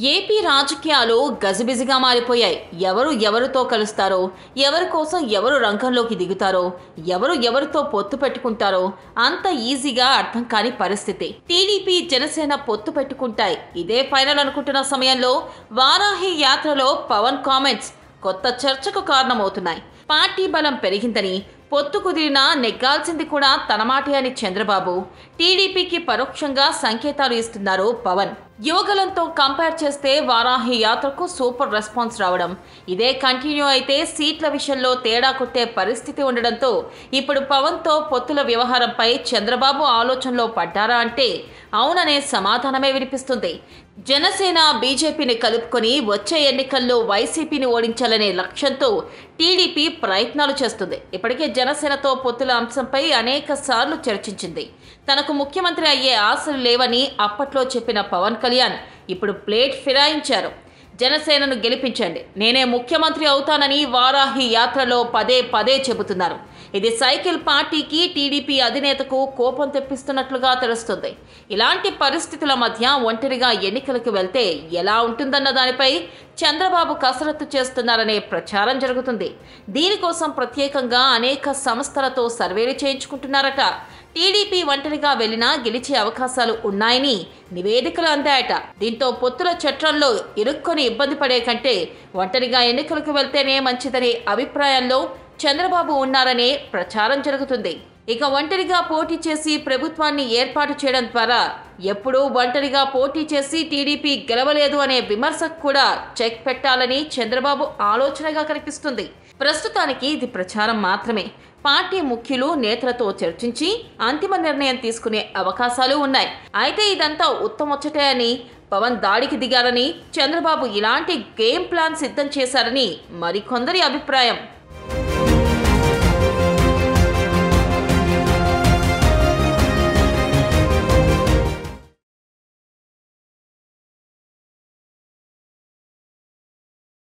AP రాజకీయాలు గజిబిజిగా మారిపోయాయి ఎవరు ఎవరితో కలుస్తారో ఎవరి కోసం ఎవరు రంగంలోకి దిగుతారో ఎవరు ఎవరితో పొత్తు పెట్టుకుంటారో అంత ఈజీగా అర్థం కాని పరిస్థితి టీడీపీ జనసేన పొత్తు పెట్టుకుంటాయి ఇదే ఫైనల్ అనుకుంటున్న సమయంలో వారాహి యాత్రలో పవన్ కామెంట్స్ కొత్త చర్చకు కారణమవుతున్నాయి పార్టీ బలం పెరిగిందని పొత్తు కుదిరినా నెగ్గాల్సింది కూడా తన మాటే అని చంద్రబాబు టీడీపీకి పరోక్షంగా సంకేతాలు ఇస్తున్నారు పవన్ యువగలంతో కంపేర్ చేస్తే వారాహి యాత్రకు సూపర్ రెస్పాన్స్ రావడం ఇదే కంటిన్యూ అయితే సీట్ల విషయంలో తేడా కొట్టే పరిస్థితి ఉండడంతో ఇప్పుడు పవన్తో పొత్తుల వ్యవహారంపై చంద్రబాబు ఆలోచనలో పడ్డారా అంటే అవుననే సమాధానమే వినిపిస్తుంది జనసేన బీజేపీని కలుపుకొని వచ్చే ఎన్నికల్లో వైసీపీని ఓడించాలనే లక్ష్యంతో టీడీపీ ప్రయత్నాలు చేస్తుంది ఇప్పటికే జనసేనతో పొత్తుల అంశంపై అనేక సార్లు చర్చించింది తనకు ముఖ్యమంత్రి అయ్యే ఆశలు లేవని అప్పట్లో చెప్పిన పవన్ కళ్యాణ్ ఇప్పుడు ప్లేట్ ఫిరాయించారు జనసేనను గెలిపించండి నేనే ముఖ్యమంత్రి అవుతానని వారాహి యాత్రలో పదే పదే చెబుతున్నారు ఇది సైకిల్ పార్టీకి టీడీపీ అధినేతకు కోపం తెప్పిస్తున్నట్లుగా తెలుస్తుంది ఇలాంటి పరిస్థితుల మధ్య ఒంటరిగా ఎన్నికలకు వెళ్తే ఎలా ఉంటుందన్న దానిపై చంద్రబాబు కసరత్తు చేస్తున్నారనే ప్రచారం జరుగుతుంది దీనికోసం ప్రత్యేకంగా అనేక సంస్థలతో సర్వేలు చేయించుకుంటున్నారట టీడీపీ ఒంటరిగా వెళ్లినా గెలిచే అవకాశాలు ఉన్నాయని నివేదికలు అందాయట దీంతో పొత్తుల చట్రంలో ఇరుక్కొని ఇబ్బంది పడే కంటే ఒంటరిగా ఎన్నికలకు వెళ్తేనే మంచిదనే అభిప్రాయంలో చంద్రబాబు ఉన్నారనే ప్రచారం జరుగుతుంది ఇక ఒంటరిగా పోటీ చేసి ప్రభుత్వాన్ని ఏర్పాటు చేయడం ద్వారా ఎప్పుడూ ఒంటరిగా పోటీ చేసి టీడీపీ గెలవలేదు అనే విమర్శకు కూడా చెక్ పెట్టాలని చంద్రబాబు ఆలోచనగా కనిపిస్తుంది ప్రస్తుతానికి ఇది ప్రచారం మాత్రమే పార్టీ ముఖ్యులు నేతలతో చర్చించి అంతిమ నిర్ణయం తీసుకునే అవకాశాలు ఉన్నాయి అయితే ఇదంతా ఉత్తమొచ్చటే అని పవన్ దాడికి దిగారని చంద్రబాబు ఇలాంటి గేమ్ ప్లాన్ సిద్ధం చేశారని మరికొందరి అభిప్రాయం